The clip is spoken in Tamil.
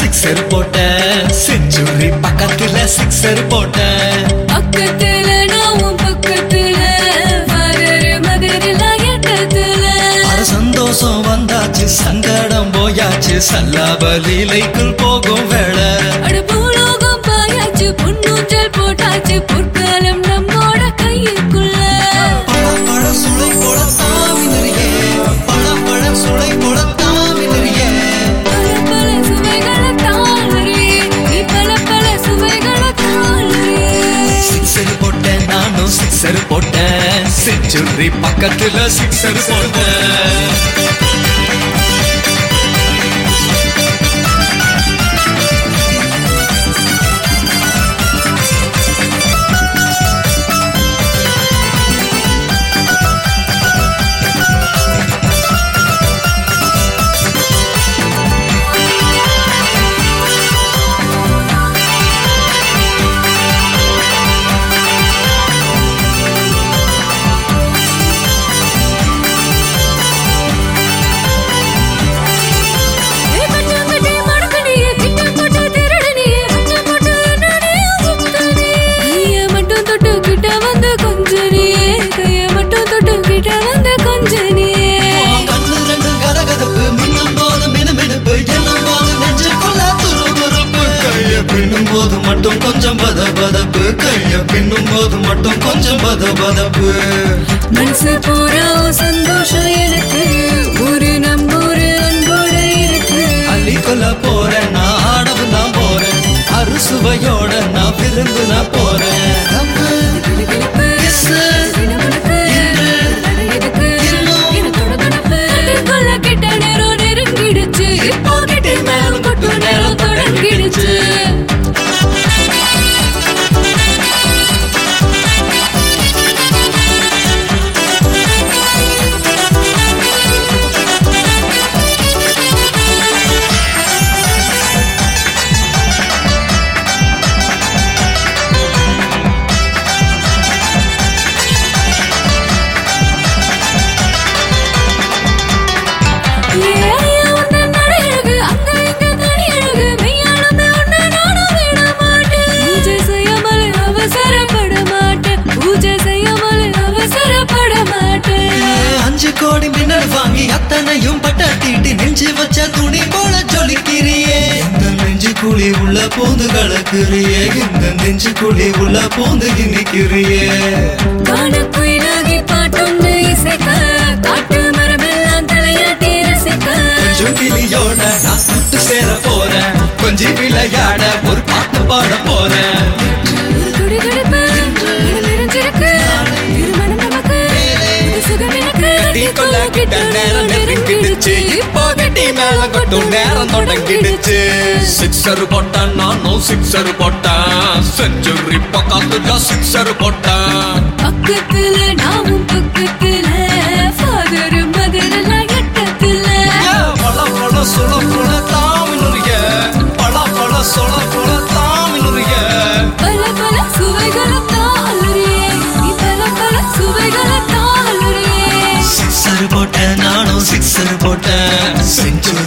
சிக்ஸர் போட்டேன் செஞ்சுரி பக்கத்துல சிக்ஸர் போட்டேன் பக்கத்துல நான் பக்கத்துல மதுரை மதுரைல எட்டத்துல அட சந்தோஷம் வந்தாச்சு சங்கடம் போயாச்சு சல்லாபலீலைக்குள் போகும் வேளை அட பூலோகம் பாயாச்சு பொன்னூற்றல் போட்டாச்சு பொற்காலம் நம்மோட கையுக்குள்ள பழப்பழ சுளை போட தாவினரியே பழப்பழ சுளை போட தாவினரியே பல பல சுவைகளை தாளறியே நீ பல பல சுவைகளை தாளறியே சிக்ஸர் போட்டேன் நானும் சிக்ஸர் போட்டேன் செஞ்சுரி பக்கத்துல சிக்ஸர் போட்டேன் ஏ கட்டு கட்டி மடக்கடியே கிட்ட போட்டு திருடனியே கட்ட போட்டு என்னடியே சுத்தனியே கைய மட்டும் தொட்டு கிட்ட வந்து கொஞ்சனியே கைய மட்டும் தொட்டு கிட்ட வந்து கொஞ்சனியே உன் கண்ணு ரெண்டும் கதகதப்பு, மின்னும் போது மினுமினுப்பு, எண்ணும் போது நெஞ்சுக்குள்ள துருதுருப்பு. கைய பின்னும் போது மட்டும் கொஞ்சம் பதபதப்பு கைய பின்னும் போது மட்டும் கொஞ்சம் பதபதப்பு மனசு பூரா சந்தோஷம் எனக்கு ஒரு நம்பூரு அன்போட இருக்கு அள்ளி கொல்ல போறேன் நான் ஆடவு நான் போறேன் அறுசுவையோட நான் விருந்து நான் போறேன் கிளுகிளுப்பு, கிசு, கிணுகிணுப்பு, அட எதுக்கு? எனக்கோட கணப்பு. அதுக்குள்ள கிட்ட நேரம் நெருங்கிடுச்சு இப்போ கிட்ட மேலும் கொட்டும் நேரம் தொடங்கிடுச்சு ஏன் உன்னை நடையழகு, அங்க இங்க தனியழகு, மெய்யாலுமே உன்னை நானும் விட மாட்டேன். பூஜை செய்யாமல் அவசரப்பட மாட்டேன். பூஜை செய்யாமல் அவசரப்பட மாட்டேன். அஞ்சு கோடி மின்னல் வாங்கி அத்தனையும் பட்ட தீட்டி நெஞ்சு வச்ச துணி போல ஜொலிக்கிறியே இந்த நெஞ்சு குழி உள்ள பூந்து கலக்குறியே இந்த நெஞ்சு குழி உள்ள பூந்து இனிக்கிறியே கானக்குயிலாகி பாட்டொன்று இசைக்க, காட்டு மரமெல்லாம் தலையாட்டி ரசிக்க. கொஞ்சம் கிளியோட நான் கூட்டு சேர போறேன் கொஞ்சம் விளையாட ஒரு பாட்டு பாட போறேன் ஒரு குடிகுடிப்பு, மனம் நிறைஞ்சிருக்கு. திருமணம் நமக்கு, புது சுகம் எனக்கு. கட்டி கொள்ள கிட்ட நேரம் நெருங்கிடுச்சு இப்போ கட்டி மேல கொட்டும் நேரம் தொடங்கிடுச்சு சிக்ஸர் போட்டேன் நானும் சிக்ஸர் போட்டேன் செஞ்சுரி பக்கத்துல சிக்ஸர் போட்டேன் பக்கத்துல நாமும் பக்கத்துல ஃபாதர் மதரெல்லாம் எட்டத்துல பழ பழ சுள புல தாமினுரிய பழ பழ சுள புல தாமினுரிய பல பல சுவைகளை தாளுறியே நீ பல பல சுவைகளை தாளுறியே சிக்ஸர் போட்டேன் நானும் சிக்ஸர் போட்டேன் செஞ்சுரி